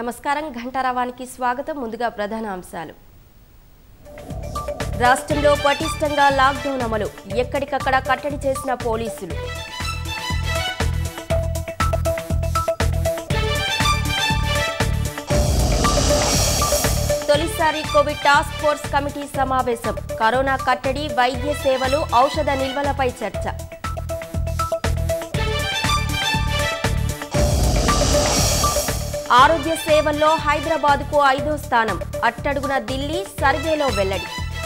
నమస్కారం ఘంటారావానికి స్వాగతం ముందుగా ప్రధాన అంశాలు రాష్ట్రంలో పటిష్టంగా లాక్డౌన్ అమలు ఎక్కడికక్కడ కట్టడి చేసిన పోలీసులు తొలిసారి కోవిడ్ టాస్క్ ఫోర్స్ కమిటీ సమావేశం కరోనా కట్టడి వైద్య సేవలు ఔషధ నిల్వలపై చర్చ ఆరోగ్య సేవల్లో హైదరాబాద్కు ఐదో స్థానం అట్టడుగున ఢిల్లీ సర్వేలో వెల్లడి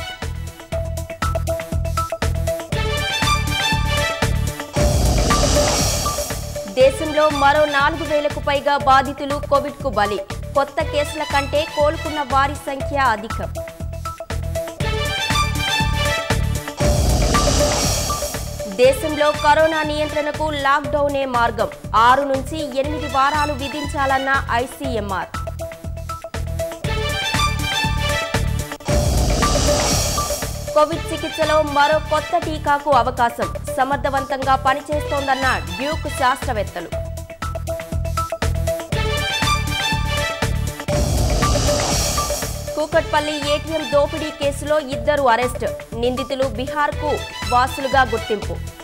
దేశంలో మరో నాలుగు వేలకు పైగా బాధితులు కోవిడ్కు బలి కొత్త కేసుల కంటే కోలుకున్న వారి సంఖ్య అధికం దేశంలో కరోనా నియంత్రణకు లాక్డౌనే మార్గం ఆరు నుంచి ఎనిమిది వారాలు విధించాలన్న ఐసీఎంఆర్ కోవిడ్ చికిత్సలో మరో కొత్త టీకాకు అవకాశం సమర్థవంతంగా పనిచేస్తోందన్న డ్యూక్ శాస్త్రవేత్తలు కూకట్పల్లి ఏటీఎం దోపిడీ కేసులో ఇద్దరు అరెస్ట్ నిందితులు బీహార్కు వాసులుగా గుర్తింపు